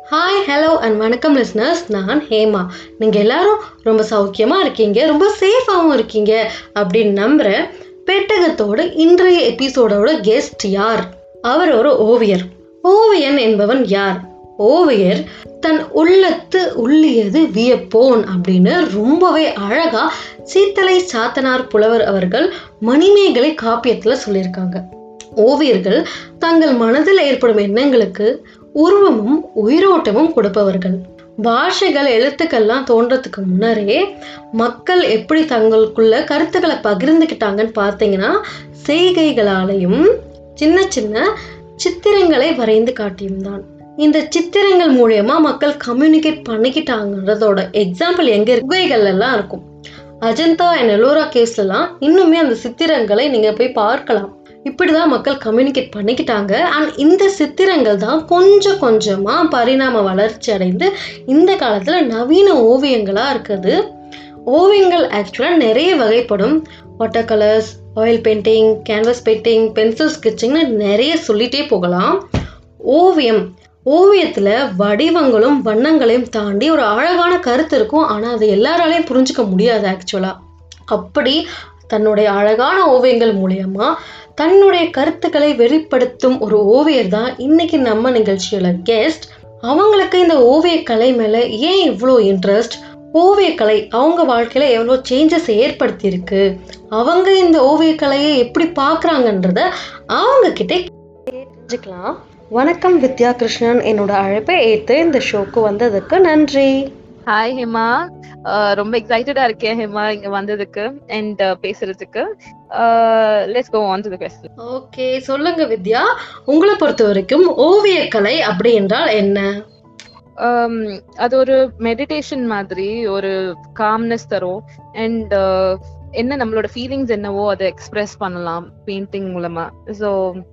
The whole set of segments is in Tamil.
ஹாய் ஹலோ அண்ட் வணக்கம் லிஸ்னர்ஸ் நான் ஹேமா நீங்கள் எல்லாரும் ரொம்ப சௌக்கியமாக இருக்கீங்க ரொம்ப சேஃபாகவும் இருக்கீங்க அப்படின்னு நம்புகிறேன் பெட்டகத்தோட இன்றைய எபிசோடோட கெஸ்ட் யார் அவர் ஒரு ஓவியர் ஓவியன் என்பவன் யார் ஓவியர் தன் உள்ளத்து உள்ளியது வியப்போன் அப்படின்னு ரொம்பவே அழகா சீத்தலை சாத்தனார் புலவர் அவர்கள் மணிமேகலை காப்பியத்தில் சொல்லியிருக்காங்க ஓவியர்கள் தங்கள் மனதில் ஏற்படும் எண்ணங்களுக்கு உருவமும் உயிரோட்டமும் கொடுப்பவர்கள் பாஷைகள் எழுத்துக்கள்லாம் தோன்றதுக்கு முன்னரே மக்கள் எப்படி தங்களுக்குள்ள கருத்துக்களை பகிர்ந்துக்கிட்டாங்கன்னு பார்த்தீங்கன்னா செய்கைகளாலையும் சின்ன சின்ன சித்திரங்களை வரைந்து காட்டியும் தான் இந்த சித்திரங்கள் மூலியமா மக்கள் கம்யூனிகேட் பண்ணிக்கிட்டாங்கன்றதோட எக்ஸாம்பிள் எங்க குகைகள் எல்லாம் இருக்கும் அஜந்தா அண்ட் எல்லோரா கேஸ்லலாம் இன்னுமே அந்த சித்திரங்களை நீங்க போய் பார்க்கலாம் இப்படிதான் மக்கள் கம்யூனிகேட் பண்ணிக்கிட்டாங்க அண்ட் இந்த சித்திரங்கள் தான் கொஞ்சம் கொஞ்சமா பரிணாம வளர்ச்சி அடைந்து இந்த காலத்துல நவீன ஓவியங்களா இருக்குது ஓவியங்கள் ஆக்சுவலாக நிறைய வகைப்படும் water colours oil painting canvas painting pencil ஸ்கெட்சிங்னு நிறைய சொல்லிட்டே போகலாம் ஓவியம் ஓவியத்தில் வடிவங்களும் வண்ணங்களையும் தாண்டி ஒரு அழகான கருத்து இருக்கும் ஆனால் அது எல்லாராலையும் புரிஞ்சுக்க முடியாது ஆக்சுவலாக அப்படி தன்னுடைய அழகான ஓவியங்கள் மூலயமா தன்னுடைய கருத்துக்களை வெளிப்படுத்தும் ஒரு ஓவியர் தான் இன்னைக்கு நம்ம நிகழ்ச்சியோட கெஸ்ட் அவங்களுக்கு இந்த ஓவியக்கலை மேலே ஏன் இவ்வளோ இன்ட்ரெஸ்ட் ஓவியக்கலை அவங்க வாழ்க்கையில எவ்வளோ சேஞ்சஸ் ஏற்படுத்தியிருக்கு அவங்க இந்த ஓவியக்கலையை எப்படி பார்க்குறாங்கன்றத அவங்க கிட்டே தெரிஞ்சுக்கலாம் வணக்கம் வித்யா கிருஷ்ணன் என்னோட அழைப்பை ஏற்று இந்த ஷோக்கு வந்ததுக்கு நன்றி ஹாய் ஹேமா அஹ் ரொம்ப எக்ஸைட்டடா இருக்கேன் ஹேமா இங்க வந்ததுக்கு அண்ட் பேசுறதுக்கு let's go on to the question okay சொல்லுங்க வித்யா உங்களை பொறுத்த வரைக்கும் ஓவியக்கலை அப்படி என்றால் என்ன அது ஒரு மெடிடேஷன் மாதிரி ஒரு காம்னஸ் தரும் அண்ட் என்ன நம்மளோட ஃபீலிங்ஸ் என்னவோ அதை எக்ஸ்பிரஸ் பண்ணலாம் பெயிண்டிங் மூலமா ஸோ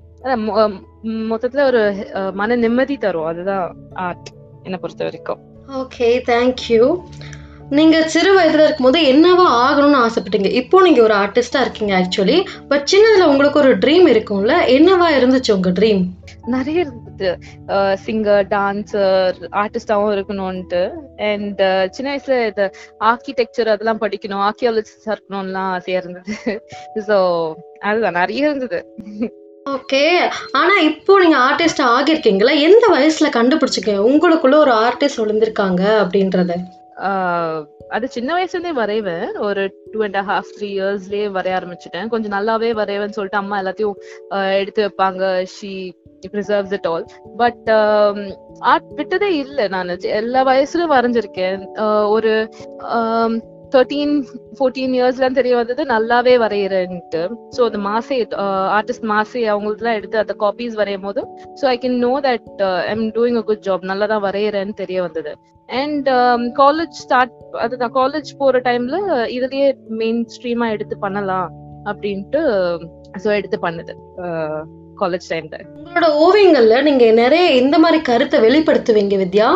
மொத்தத்துல ஒரு அஹ், மன நிம்மதி தரும் அதுதான் ஆர்ட் என்னை பொறுத்த வரைக்கும் ஓகே தேங்க்யூ நீங்க சிறு வயதுல இருக்கும்போது என்னவா ஆகணும்னு ஆசைப்பட்டீங்க இப்போ நீங்க ஒரு ஆர்டிஸ்டா இருக்கீங்க ஆக்சுவலி பட் சின்னதுல உங்களுக்கு ஒரு ட்ரீம் இருக்கும்ல என்னவா இருந்துச்சு உங்க ட்ரீம் நிறைய இருந்தது சிங்கர் டான்சர் ஆர்டிஸ்டாவும் இருக்கணும்ட்டு அண்ட் சின்ன வயசுல இந்த ஆர்கிடெக்சர் அதெல்லாம் படிக்கணும் ஆர்கியாலஜிஸ்டா இருக்கணும்லாம் ஆசையா இருந்தது ஸோ அதுதான் நிறைய இருந்தது ஓகே ஆனா இப்போ நீங்க ஆர்டிஸ்ட் ஆகியிருக்கீங்களா எந்த வயசுல கண்டுபிடிச்சிங்க உங்களுக்குள்ள ஒரு ஆர்டிஸ்ட் விழுந்திருக்காங்க அப்படின்றத ஆஹ் அது சின்ன வயசுல இருந்தே வரைவேன் ஒரு டூ அண்ட் ஹாஃப் த்ரீ இயர்ஸ்லயே வரைய ஆரம்பிச்சிட்டேன் கொஞ்சம் நல்லாவே வரைவேன்னு சொல்லிட்டு அம்மா எல்லாத்தையும் ஆஹ் எடுத்து வைப்பாங்க she preserves it all but art விட்டதே இல்லை நான் எல்லா வயசுலயும் வரைஞ்சிருக்கேன் ஆஹ் ஒரு தேர்ட்டீன் ஃபோர்டீன் இயர்ஸ்லாம் தெரிய வந்தது நல்லாவே வரைகிறேன்ட்டு ஸோ அந்த மாசே ஆர்டிஸ்ட் மாசே அவங்களுக்குலாம் எடுத்து அந்த காப்பீஸ் வரையும் போது so I can know that I'm doing a good job நல்லா தான் வரைகிறேன்னு தெரிய வந்தது அண்ட் காலேஜ் ஸ்டார்ட் அதுதான் காலேஜ் போற டைம்ல இதுலயே மெயின் ஸ்ட்ரீமா எடுத்து பண்ணலாம் அப்படின்ட்டு ஸோ எடுத்து பண்ணுது காலேஜ் டைம்ல உங்களோட ஓவியங்கள்ல நீங்க நிறைய இந்த மாதிரி கருத்தை வெளிப்படுத்துவீங்க வித்யா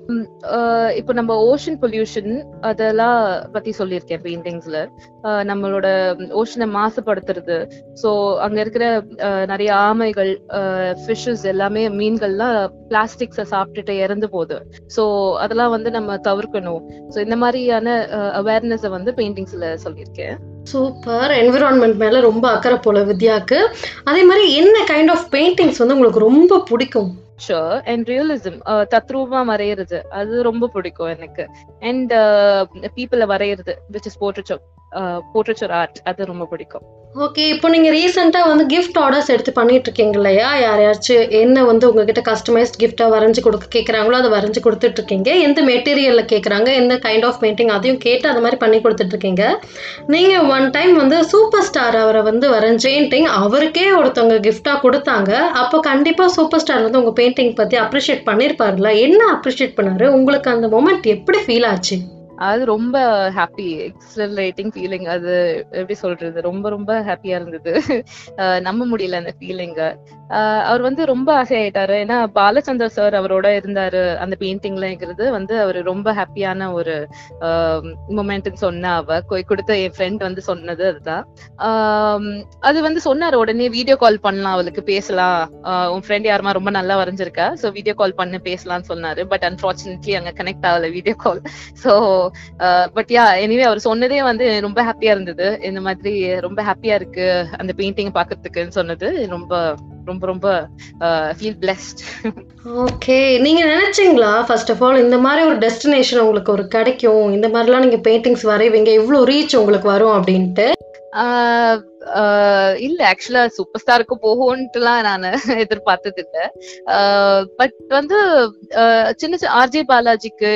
இப்போ நம்ம ஓஷன் பொல்யூஷன் அதெல்லாம் பத்தி சொல்லியிருக்கேன் பெயிண்டிங்ஸ்ல நம்மளோட ஓஷனை மாசுபடுத்துறது ஸோ அங்க இருக்கிற அஹ், நிறைய ஆமைகள் ஃபிஷ்ஷஸ் எல்லாமே மீன்கள்லாம் பிளாஸ்டிக்ஸை சாப்பிட்டுட்டு இறந்து போகுது ஸோ அதெல்லாம் வந்து நம்ம தவிர்க்கணும் ஸோ இந்த மாதிரியான அவேர்னஸை வந்து பெயிண்டிங்ஸ்ல சொல்லியிருக்கேன் சூப்பர் என்விரான்மெண்ட் மேல ரொம்ப அக்கறை போல வித்யாக்கு அதே மாதிரி என்ன கைண்ட் ஆஃப் பெயிண்டிங்ஸ் வந்து உங்களுக்கு ரொம்ப பிடிக்கும் ஷோர் அண்ட் ரியலிசம் தத்ரூபமா வரைகிறது அது ரொம்ப பிடிக்கும் எனக்கு அண்ட் பீப்புளை வரைகிறது which is portraiture portraiture art அது ரொம்ப பிடிக்கும் ஓகே இப்போ நீங்க ரீசெண்டா வந்து கிஃப்ட் ஆர்டர்ஸ் எடுத்து பண்ணிட்டு இருக்கீங்க இல்லையா யாரையாச்சும் என்ன வந்து உங்ககிட்ட கஸ்டமைஸ்ட் கிஃப்டா வரைஞ்சு கொடுக்க கேக்குறாங்களோ அதை வரைஞ்சு கொடுத்துட்டு இருக்கீங்க எந்த மெட்டீரியல்ல கேக்குறாங்க எந்த கைண்ட் ஆஃப் பெயிண்டிங் அதையும் கேட்டு அது மாதிரி பண்ணி கொடுத்துட்டு இருக்கீங்க நீங்க ஒன் டைம் வந்து சூப்பர் ஸ்டார் அவரை வந்து வரைஞ்ச பெயிண்டிங் அவருக்கே ஒருத்தவங்க கிஃப்டா கொடுத்தாங்க அப்போ கண்டிப்பா சூப்பர் ஸ்டார் வந்து உங்க பெயிண்டிங் பத்தி அப்ரிஷியேட் பண்ணிருப்பாருல என்ன அப்ரிஷியேட் பண்ணாரு உங்களுக்கு அந்த மொமெண்ட் எப்படி ஃபீல் ஆச்சு அது ரொம்ப ஹாப்பி எக்ஸலரேட்டிங் ஃபீலிங் அது எப்படி சொல்றது ரொம்ப ரொம்ப ஹாப்பியா இருந்தது அஹ் நம்ப முடியல அந்த ஃபீலிங்க அவர் வந்து ரொம்ப ஆசையாயிட்டாரு ஏன்னா பாலச்சந்தர் சார் அவரோட இருந்தாரு அந்த பெயிண்டிங்லங்கிறது வந்து அவர் ரொம்ப ஹாப்பியான ஒரு மூமெண்ட்னு சொன்ன அவ கொ- கொடுத்த என் ஃப்ரெண்ட் வந்து சொன்னது அதுதான் ஆம், அது வந்து சொன்னாரு உடனே வீடியோ கால் பண்ணலாம் அவளுக்கு பேசலாம் ஆஹ் உன் ஃப்ரெண்ட் யாருமா ரொம்ப நல்லா வரைஞ்சிருக்கா சோ வீடியோ கால் பண்ணு பேசலாம்னு சொன்னாரு பட் அன்பார்ச்சுனேட்லி அங்க கனெக்ட் ஆகல video call so but yeah anyway அவர் சொன்னதே வந்து ரொம்ப ஹாப்பியா இருந்தது இந்த மாதிரி ரொம்ப ஹாப்பியா இருக்கு அந்த பெயிண்டிங் பாக்குறதுக்குன்னு சொன்னது ரொம்ப ரொம்ப ரொம்ப ஃபீல் பிளெஸ்ட் ஓகே நீங்க நினைச்சீங்களா ஃபர்ஸ்ட் ஆஃப் ஆல் இந்த மாதிரி ஒரு டெஸ்டினேஷன் உங்களுக்கு ஒரு கிடைக்கும் இந்த மாதிரிலாம் நீங்க பெயிண்டிங்ஸ் வரைவீங்க இவ்வளோ ரீச் உங்களுக்கு வரும் அப்படின்ட்டு ஆஹ் ஆஹ் இல்ல ஆக்சுவலா சூப்பர் ஸ்டாருக்கு போகும்ட்டுலாம் நான் எதிர்பார்த்தது இல்ல பட் வந்து ஆஹ் சின்ன சின்ன ஆர்ஜே பாலாஜிக்கு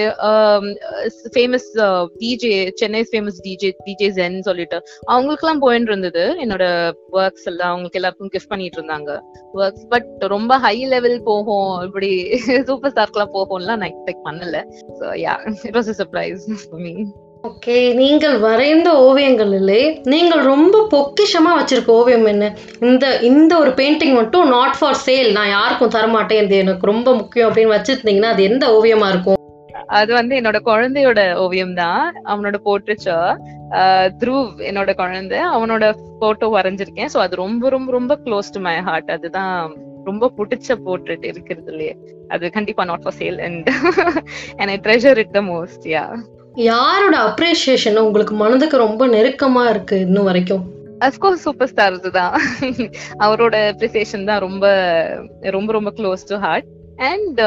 famous DJ Chennai famous DJ DJ ஜென் சொல்லிட்டு அவங்களுக்குலாம் போயிட்டு இருந்தது என்னோட ஒர்க்ஸ் எல்லாம் அவங்களுக்கு எல்லாருக்கும் கிஃப்ட் பண்ணிட்டு இருந்தாங்க ஒர்க்ஸ் பட் ரொம்ப ஹை லெவல் போகும் இப்படி சூப்பர் ஸ்டார்க்குலாம் போகும்லாம் நான் எக்ஸ்பெக்ட் பண்ணல so yeah it was surprise me okay நீங்கள் வரைந்த ஓவியங்களிலே நீங்கள் ரொம்ப பொக்கிஷமா வச்சிருக்க ஓவியம் என்ன இந்த இந்த ஒரு பெயிண்டிங் மட்டும் நாட் ஃபார் சேல் நான் யாருக்கும் தரமாட்டேன் இது எனக்கு ரொம்ப முக்கியம் அப்படின்னு வச்சிருந்தீங்கன்னா அது எந்த ஓவியமா இருக்கும் அது வந்து என்னோட குழந்தையோட ஓவியம் தான் அவனோட போர்ட்ரேச்சர் த்ரூவ் என்னோட குழந்தை அவனோட போட்டோ வரைஞ்சிருக்கேன் சோ அது ரொம்ப ரொம்ப ரொம்ப க்ளோஸ் டு மை ஹார்ட் அதுதான் ரொம்ப பிடிச்ச போர்ட்ரேட் இருக்கிறதுலயே அது கண்டிப்பா not for sale and and I treasure it the most yeah யாரோட அப்ரிசியேஷன் உங்களுக்கு மனதுக்கு ரொம்ப நெருக்கமா இருக்கு இன்னும் வரைக்கும் அஃப்கோர்ஸ் சூப்பர் ஸ்டார் தான் அவரோட அப்ரிசியேஷன் தான் ரொம்ப ரொம்ப ரொம்ப close to heart and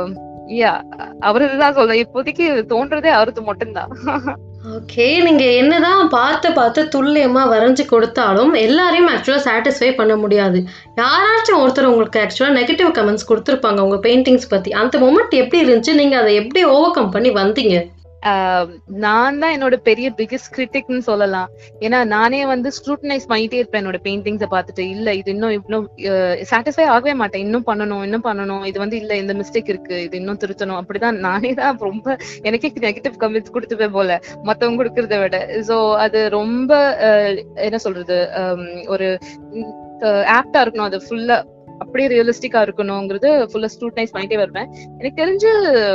yeah அவர் தான் சொல்ல இப்போதைக்கு தோன்றதே அவருக்கு மட்டும்தான் ஓகே நீங்க என்னதான் பார்த்து பார்த்து துல்லியமா வரைஞ்சு கொடுத்தாலும் எல்லாரையும் ஆக்சுவலா சாட்டிஸ்ஃபை பண்ண முடியாது யாராச்சும் ஒருத்தர் உங்களுக்கு ஆக்சுவலா நெகட்டிவ் கமெண்ட்ஸ் கொடுத்துருப்பாங்க உங்க பெயிண்டிங்ஸ் பத்தி அந்த மொமெண்ட் எப்படி இருந்துச்சு நீங்க அதை எப்படி ஓவர் கம் பண்ணி வந்தீங்க ஆஹ் நான் தான் என்னோட பெரிய பிகெஸ்ட் கிரிட்டிக்னு சொல்லலாம் ஏன்னா நானே வந்து ஸ்க்ரூட்டனைஸ் பண்ணிட்டே இருப்பேன் என்னோட பெயிண்டிங்ஸை பார்த்துட்டு இல்ல இது இன்னும் இன்னும் சாட்டிஸ்ஃபை ஆகவே மாட்டேன் இன்னும் பண்ணணும் இன்னும் பண்ணணும் இது வந்து இல்ல இந்த மிஸ்டேக் இருக்கு இது இன்னும் திருத்தணும் அப்படிதான் நானே தான் ரொம்ப எனக்கே நெகட்டிவ் கமெண்ட்ஸ் கொடுத்துப்பேன் போல மத்தவங்க கொடுக்கறத விட சோ அது ரொம்ப ஆஹ் என்ன சொல்றது ஆம், ஒரு ஆப்டா இருக்கணும் அது ஃபுல்லா அப்படியே ரியலிஸ்டிக்கா இருக்கணுங்கிறது ஃபுல்லா ஸ்க்ரூட்டனைஸ் பண்ணிட்டே வருவேன் எனக்கு தெரிஞ்சு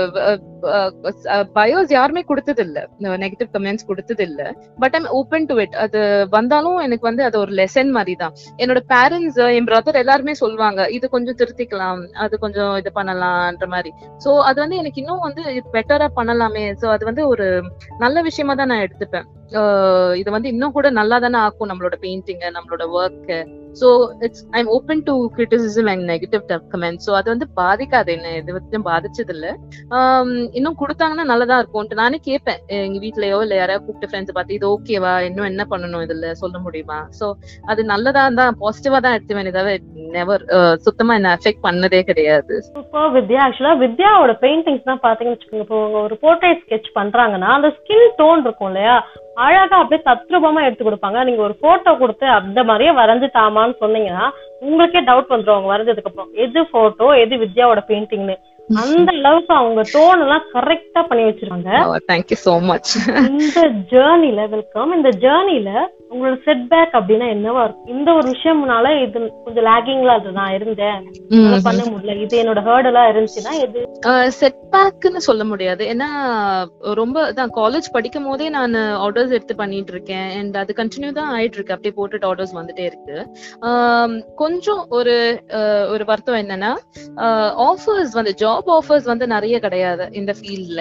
பயோஸ் யாருமே கொடுத்தது இல்ல நெகட்டிவ் கமெண்ட்ஸ் கொடுத்தது இல்ல but I'm open to it அது வந்தாலும் எனக்கு வந்து அது ஒரு லெசன் மாதிரி தான் என்னோட பேரண்ட்ஸ் என் பிரதர் எல்லாருமே சொல்லுவாங்க இது கொஞ்சம் திருத்திக்கலாம் அது கொஞ்சம் இது பண்ணலாம்ன்ற மாதிரி சோ அது வந்து எனக்கு இன்னும் வந்து பெட்டரா பண்ணலாமே சோ அது வந்து ஒரு நல்ல விஷயமா தான் நான் எடுத்துப்பேன் ஆஹ் இது வந்து இன்னும் கூட நல்லா தானே ஆக்கும் நம்மளோட பெயிண்டிங் நம்மளோட work so it's I am open to criticism and negative comment so அது வந்து பாதிக்காது என்ன இது வந்து பாதிச்சது இல்ல ஆம், இன்னும் கொடுத்தாங்கன்னா நல்லதா இருக்கும்ட்டு நானே கேட்பேன் எங்க வீட்லயோ இல்ல யாராவது கூப்பிட்டு ஃப்ரெண்ட்ஸ் பார்த்து இது ஓகேவா இன்னும் என்ன பண்ணணும் இதுல சொல்ல முடியுமா சோ அது நல்லதா தான் பாசிட்டிவா தான் எடுத்துவேன் தவிர நெவர் சுத்தமா என்ன அஃபெக்ட் பண்ணதே கிடையாது சூப்பர் வித்யா ஆக்சுவலா வித்யாவோட பெயிண்டிங்ஸ் தான் பாத்தீங்கன்னு வச்சுக்கோங்க இப்போ அவங்க ஒரு போர்ட்ரேட் ஸ்கெட்ச் பண்றாங்கன்னா அந்த ஸ்கின் டோன் இருக்கும் இல்லையா அழகா அப்படியே தத்ரூபமா எடுத்து கொடுப்பாங்க நீங்க ஒரு போட்டோ கொடுத்து அந்த மாதிரியே வரைஞ்சு தாமான்னு சொன்னீங்கன்னா உங்களுக்கே டவுட் வந்துரும் அவங்க வரைஞ்சதுக்கு அப்புறம் எது போட்டோ எது வித்யாவோட பெயிண்டிங்னு அந்த அளவுக்கு அவங்க டோன் எல்லாம் கரெக்டா பண்ணி வச்சிருக்காங்க தேங்க்யூ சோ மச் இந்த ஜேர்னில வெல்கம் இந்த ஜேர்னில உங்களோட செட்பேக் அப்படின்னா என்னவா இருக்கும் இந்த ஒரு விஷயம்னால இது கொஞ்சம் லாகிங்ல அது நான் இருந்தேன் என்னால பண்ண முடியல இது என்னோட ஹேர்டலா இருந்துச்சுன்னா இது செட் பேக்னு சொல்ல முடியாது ஏன்னா ரொம்ப தான் காலேஜ் படிக்கும் போதே நான் ஆர்டர்ஸ் எடுத்து பண்ணிட்டு இருக்கேன் அண்ட் அது கண்டினியூ தான் ஆயிட்டு இருக்கு அப்படியே போட்டுட்டு ஆர்டர்ஸ் வந்துட்டே இருக்கு ஆம், கொஞ்சம் ஒரு அஹ், ஒரு வருத்தம் என்னன்னா ஆஃபர்ஸ் வந்து ஜாப் ஆஃபர்ஸ் வந்து நிறைய கிடையாது இந்த ஃபீல்ட்ல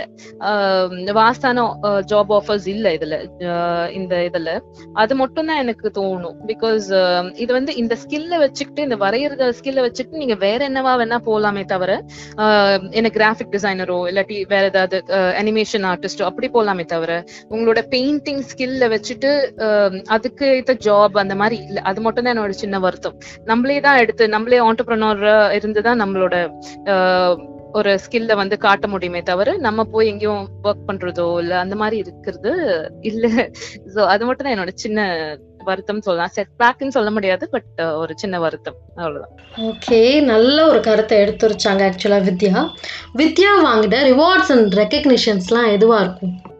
வாஸ்தான ஜாப் ஆஃபர்ஸ் இல்ல இதுல அஹ், இந்த இதுல அது மட்டும் தான் எனக்கு தோணும் பிகாஸ் இது வந்து இந்த ஸ்கில்ல வச்சுக்கிட்டு இந்த வரைகிற ஸ்கில்ல வச்சுக்கிட்டு நீங்க வேற என்னவா வேணா போலாமே தவிர ஆஹ் என்ன கிராஃபிக் டிசைனரோ இல்லாட்டி வேற ஏதாவது அனிமேஷன் ஆர்டிஸ்டோ அப்படி போலாமே தவிர உங்களோட பெயிண்டிங் ஸ்கில்ல வச்சுட்டு ஆஹ் அதுக்கு ஏத்த ஜாப் அந்த மாதிரி இல்ல அது மட்டும் தான் என்னோட சின்ன வருத்தம் நம்மளே தான் எடுத்து நம்மளே ஆண்டர்பிரனர் இருந்து தான் நம்மளோட ஆஹ் ஒரு ஸ்கில்ல வந்து காட்ட முடியுமே தவிர நம்ம போய் எங்கேயும் ஒர்க் பண்றதோ இல்ல அந்த மாதிரி இருக்கிறது இல்ல சோ அது மட்டும் தான் என்னோட சின்ன வருத்தம் சொல்லலாம் செட் பேக்னு சொல்ல முடியாது பட் ஒரு சின்ன வருத்தம் அவ்வளவுதான் ஓகே நல்ல ஒரு கருத்தை எடுத்துரைச்சாங்க ஆக்சுவலா வித்யா வித்யா வாங்கிட்ட ரிவார்ட்ஸ் அண்ட் ரெக்கக்னிஷன்ஸ்லாம் எதுவா இருக்கும்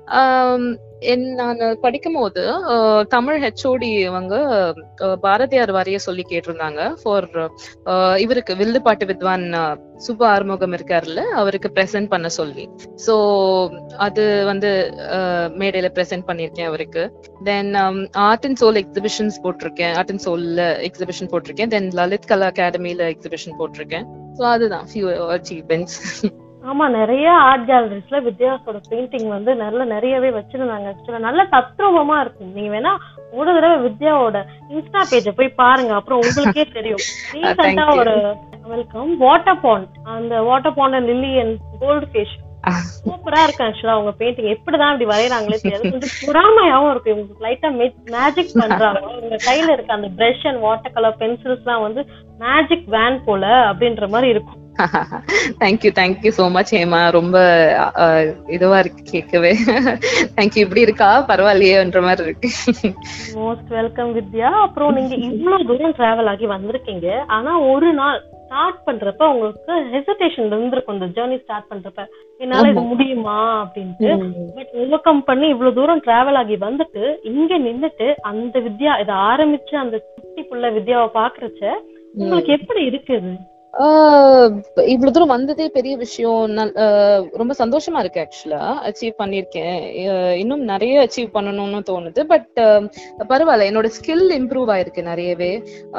ஆம், என் நான் படிக்கும் போது அஹ், தமிழ் ஹெச்ஓடி அவங்க அஹ், பாரதியார் வரைய சொல்லி கேட்டிருந்தாங்க ஃபார் இவருக்கு வில்லுப்பாட்டு வித்வான் அஹ், சுப ஆறுமுகம் இருக்காருல்ல அவருக்கு பிரசன்ட் பண்ண சொல்லி சோ அது வந்து அஹ், மேடையில பிரசன்ட் பண்ணிருக்கேன் அவருக்கு then art and soul exhibitions போட்டிருக்கேன் ஆர்ட் அண்ட் சோல்ல எக்ஸிபிஷன் போட்டிருக்கேன் தென் லலித் கலா அகாடமில எக்ஸிபிஷன் போட்டிருக்கேன் ஸோ அதுதான் ஃபியூ அச்சீவ்மெண்ட்ஸ் ஆமா நிறைய ஆர்ட் கேலரிஸ்ல வித்யாஸோட பெயிண்டிங் வந்து நல்ல நிறையவே வச்சிருந்தாங்க ஆக்சுவலா நல்ல தத்ரூபமா இருக்கும் நீங்க வேணா ஒரு தடவை வித்யாவோட இன்ஸ்டா பேஜ போய் பாருங்க அப்புறம் உங்களுக்கே தெரியும் ரீசெண்டா you. ஒரு வெல்கம் வாட்டர் பாண்ட் அந்த water pond and lily and gold fish சூப்பரா இருக்கு ஆக்சுவலா அவங்க பெயிண்டிங் எப்படிதான் இப்படி வரையறாங்களே தெரியாது கொஞ்சம் பொறாமையாவும் இருக்கு இவங்க லைட்டா மேஜிக் பண்றாங்க உங்க கையில இருக்க அந்த brush and water colour pencils எல்லாம் வந்து மேஜிக் வேன் போல அப்படின்ற மாதிரி இருக்கும் thank you thank you so much Hema ரொம்ப அஹ், இதுவா இருக்கு கேட்கவே தேங்க்யூ இப்படி இருக்கா பரவாயில்லையேன்ற மாதிரி இருக்கு மோஸ்ட் வெல்கம் வித்யா அப்புறம் நீங்க இவ்வளவு தூரம் டிராவல் ஆகி வந்திருக்கீங்க ஆனா ஒரு நாள் ஸ்டார்ட் பண்றப்ப உங்களுக்கு ஹெசிடேஷன் இருந்திருக்கும் இந்த ஜேர்னி ஸ்டார்ட் பண்றப்ப என்னால இது முடியுமா அப்படின்ட்டு பட் ஓவர்கம் பண்ணி இவ்வளவு தூரம் டிராவல் ஆகி வந்துட்டு இங்க நின்னுட்டு அந்த வித்யா இதை ஆரம்பிச்சு அந்த குட்டி புள்ள வித்யாவை பாக்குறச்ச உங்களுக்கு எப்படி இருக்குது ஆஹ் இவ்வளவு தூரம் வந்ததே பெரிய விஷயம் நல்- ஆஹ் ரொம்ப சந்தோஷமா இருக்கு ஆக்சுவலா அச்சீவ் பண்ணிருக்கேன் ஆஹ் இன்னும் நிறைய அச்சீவ் பண்ணணும்னு தோணுது பட் பரவாயில்ல என்னோட ஸ்கில் இம்ப்ரூவ் ஆயிருக்கு நிறையவே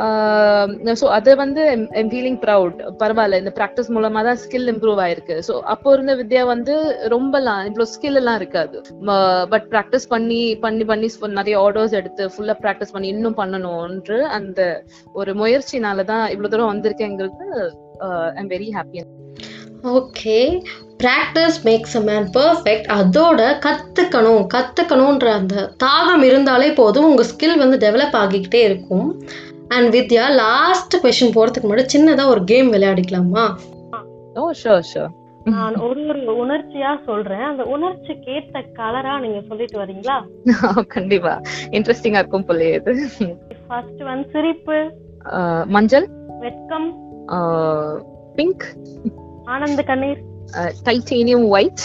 ஸோ அதை வந்து ஐம் ஃபீலிங் ப்ரவுட் பரவாயில்ல இந்த ப்ராக்டிஸ் மூலமா தான் ஸ்கில் இம்ப்ரூவ் ஆயிருக்கு ஸோ அப்போ இருந்த வித்யா வந்து ரொம்பலாம் இவ்வளவு ஸ்கில் எல்லாம் இருக்காது பட் ப்ராக்டிஸ் பண்ணி பண்ணி பண்ணி நிறைய ஆர்டர்ஸ் எடுத்து ஃபுல்லா ப்ராக்டிஸ் பண்ணி இன்னும் பண்ணணும்ன்று அந்த ஒரு முயற்சினால தான் இவ்வளவு தூரம் வந்திருக்கேங்கிறது I'm very happy okay practice makes a man perfect அதோட கற்றுக்கணும் கற்றுக்கணுன்ற அந்த தாகம் இருந்தாலே போதும் உங்கள் ஸ்கில் வந்து டெவலப் ஆகிக்கிட்டே இருக்கும் அண்ட் வித்யா லாஸ்ட் கொஷின் போகிறதுக்கு முன்னாடி சின்னதாக ஒரு கேம் விளையாடிக்கலாமா ஓ ஷோர் ஷோர் நான் ஒரு ஒரு உணர்ச்சியா சொல்றேன் அந்த உணர்ச்சிக்கு ஏத்த கலரா நீங்க சொல்லிட்டு வரீங்களா கண்டிப்பா இன்ட்ரெஸ்டிங்கா இருக்கும் போலயே இது ஃபர்ஸ்ட் ஒன் சிரிப்பு ஆஹ் மஞ்சள் வெட்கம் பிங்க் ஆனந்த கண்ணீர் டைட்டேனியம் ஒயிட்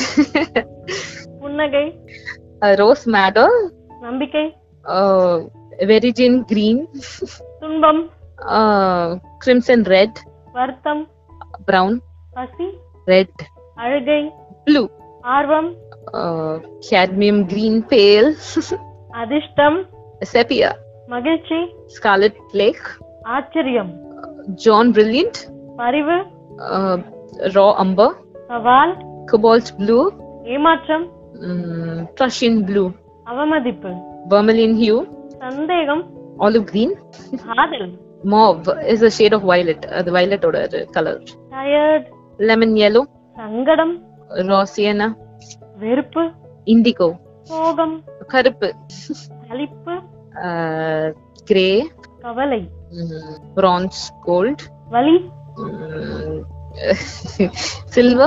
புன்னகை ரோஸ் மேடோ நம்பிக்கை வெரிஜின் கிரீன் துன்பம் கிரிம்சன் ரெட் வருத்தம் பிரவுன் பசி ரெட் அழுகை ப்ளூ ஆர்வம் கேட்மியம் கிரீன் பேல் அதிர்ஷ்டம் செப்பியா மகிழ்ச்சி ஸ்காலட் லேக் ஆச்சரியம் ஜான் பிரில்லியன்ட் பரிவு ரா அம்பர் சவால் cobalt blue ஏமாற்றம் um, prussian blue அவமதிப்பு vermilion hue சந்தேகம் olive green காதல் mauve is a shade of violet அது violet ஓட color டயர்ட் lemon yellow சங்கடம் raw sienna வெறுப்பு indigo சோகம் கருப்பு அலிப்பு uh, grey கவலை um, bronze gold வலி um, silver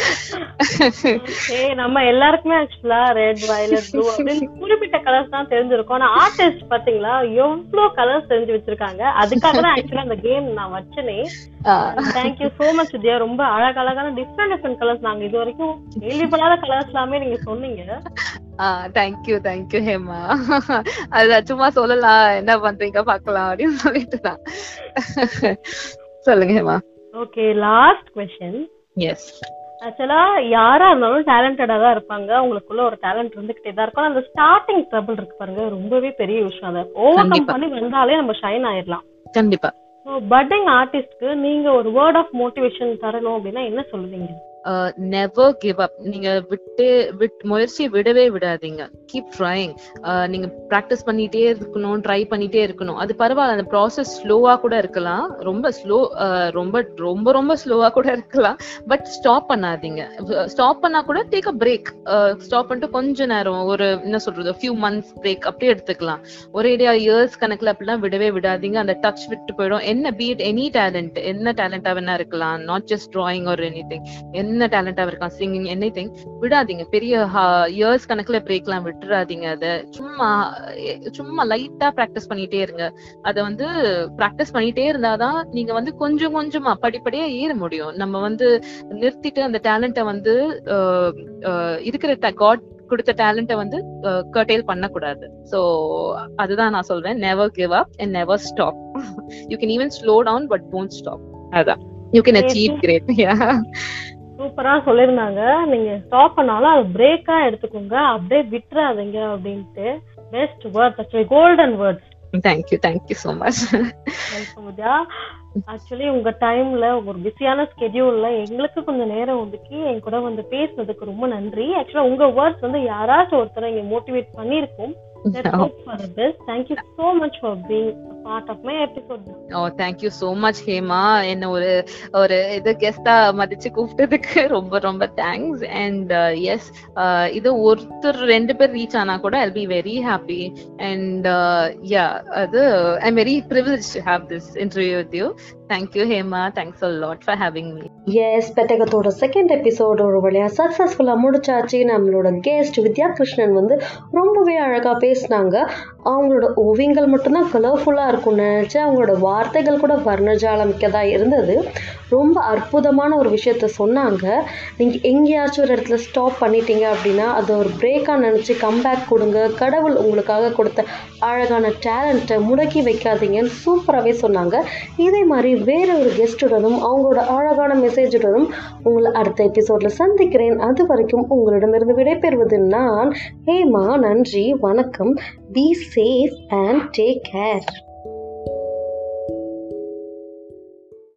ஏ நம்ம எல்லாருக்குமே ஆக்சுவலா ரெட் வயலட் ப்ளூ அப்படின்னு குறிப்பிட்ட கலர்ஸ் தான் தெரிஞ்சிருக்கும் ஆனா ஆர்டிஸ்ட் பாத்தீங்களா எவ்வளவு கலர்ஸ் தெரிஞ்சு வச்சிருக்காங்க அதுக்காக தான் ஆக்சுவலா அந்த கேம் நான் வச்சனே uh, thank you so much Vidya ரொம்ப அழகழகான டிஃப்ரெண்ட் டிஃப்ரெண்ட் கலர்ஸ் நாங்க இது வரைக்கும் கேள்விப்படாத கலர்ஸ் எல்லாமே நீங்க சொன்னீங்க ஆஹ் தேங்க்யூ தேங்க்யூ ஹேமா அது சும்மா சொல்லலாம் என்ன பண்றீங்க பார்க்கலாம் அப்படின்னு சொல்லிட்டு தான் சொல்லுங்க Hema okay last question yes actually யாரா இருந்தாலும் டேலண்டடா தான் இருப்பாங்க உங்களுக்குள்ள ஒரு டேலண்ட் இருந்துகிட்டே தான் இருக்கும் அந்த ஸ்டார்டிங் ட்ரபிள் இருக்கு பாருங்க ரொம்பவே பெரிய விஷயம் அதை ஓவர் கம் கண்டிப்பா. பண்ணி வந்தாலே நம்ம ஷைன் ஆயிடலாம் கண்டிப்பா பட்டிங் ஆர்டிஸ்ட்க்கு நீங்க ஒரு வேர்ட் ஆஃப் மோட்டிவேஷன் தரணும் அப்படின்னா என்ன சொல்லுவீங்க நெவர் கிவ் அப் நீங்க விட்டு விட் முயற்சியை விடவே விடாதீங்க கீப் ட்ரைங் நீங்க ப்ராக்டிஸ் பண்ணிட்டே இருக்கணும் ட்ரை பண்ணிட்டே இருக்கணும் அது பரவாயில்ல அந்த ப்ராசஸ் ஸ்லோவா கூட இருக்கலாம் ரொம்ப ஸ்லோ ரொம்ப ரொம்ப ரொம்ப ஸ்லோவா கூட இருக்கலாம் பட் ஸ்டாப் பண்ணாதீங்க ஸ்டாப் பண்ணா கூட டேக் அ பிரேக் ஸ்டாப் பண்ணிட்டு கொஞ்ச நேரம் ஒரு என்ன சொல்றது ஃபியூ மந்த்ஸ் பிரேக் அப்படியே எடுத்துக்கலாம் ஒரேடியா இயர்ஸ் கணக்குல அப்படிலாம் விடவே விடாதீங்க அந்த டச் விட்டு போயிடும் என்ன பீட் எனி டேலண்ட் என்ன டேலண்டா வேணா இருக்கலாம் நாட் ஜஸ்ட் டிராயிங் ஒரு எனி என்ன டேலண்டா இருக்கலாம் சிங்கிங் எனி திங் விடாதீங்க பெரிய இயர்ஸ் கணக்குல பிரேக்லாம் விட்டுறாதீங்க அதை சும்மா எ- சும்மா லைட்டா ப்ராக்டிஸ் பண்ணிட்டே இருங்க அதை வந்து ப்ராக்டிஸ் பண்ணிட்டே இருந்தாதான் நீங்க வந்து கொஞ்சம் கொஞ்சமா படிப்படியா ஏற முடியும் நம்ம வந்து நிறுத்திட்டு அந்த டேலண்ட்டை வந்து அஹ், அஹ், இருக்கிற காட் கொடுத்த டேலண்ட்டை வந்து கர்டெயில் பண்ணக்கூடாது ஸோ அதுதான் நான் சொல்வேன் never give up and never stop you can even slow down but don't stop அதான் யூ கேன் அச்சீவ் கிரேட் சூப்பரா சொல்லிருந்தாங்க நீங்க ஸ்டாப் பண்ணாலும் அது பிரேக்கா எடுத்துக்கோங்க அப்படியே விட்டுறாதீங்க அப்படின்ட்டு best words actually golden words thank you thank you so much welcome Vidya actually உங்க டைம்ல ஒரு பிஸியான ஸ்கெடியூல்ல எங்களுக்கு கொஞ்சம் நேரம் ஒதுக்கி என் கூட வந்து பேசுனதுக்கு ரொம்ப நன்றி ஆக்சுவலா உங்க வேர்ட்ஸ் வந்து யாராச்சும் ஒருத்தரை இங்க மோட்டிவேட் பண்ணிருக்கும் Let's hope for the best. Thank you so much for being a part of my episode. Oh thank you so much Hema என்ன ஒரு ஒரு இது கெஸ்டா மதிச்சு கூப்பிட்டதுக்கு ரொம்ப ரொம்ப தேங்க்ஸ் அண்ட் எஸ் இது ஒருத்தர் ரெண்டு பேர் ரீச் ஆனா கூட I be very happy and yeah அது I am very privilege to have this interview with you thank you Hema thanks a lot for having me yes பெட்டகத்தோட செகண்ட் எபிசோட் ஒரு வழியா சக்ஸஸ்ஃபுல்லாக முடிச்சாச்சு நம்மளோட கெஸ்ட் வித்யா கிருஷ்ணன் வந்து ரொம்பவே அழகாக பேசினாங்க அவங்களோட ஓவியங்கள் மட்டும்தான் கலர்ஃபுல்லாக இருக்கும்னு நினச்சேன் அவங்களோட வார்த்தைகள் கூட வர்ணஜாலமிக்கதாக இருந்தது ரொம்ப அற்புதமான ஒரு விஷயத்த சொன்னாங்க நீங்கள் எங்கேயாச்சும் ஒரு இடத்துல ஸ்டாப் பண்ணிட்டீங்க அப்படின்னா அதை ஒரு பிரேக்காக நினச்சி கம்பேக் கொடுங்க கடவுள் உங்களுக்காக கொடுத்த அழகான டேலண்ட்டை முடக்கி வைக்காதீங்கன்னு சூப்பராகவே சொன்னாங்க இதே மாதிரி வேற ஒரு கெஸ்ட்டுடனும் அவங்களோட அழகான மெசேஜுடனும் உங்களை அடுத்த எபிசோடில் சந்திக்கிறேன் அது வரைக்கும் உங்களிடமிருந்து விடைபெறுவது நான் ஹேமா நன்றி வணக்கம் be safe and take care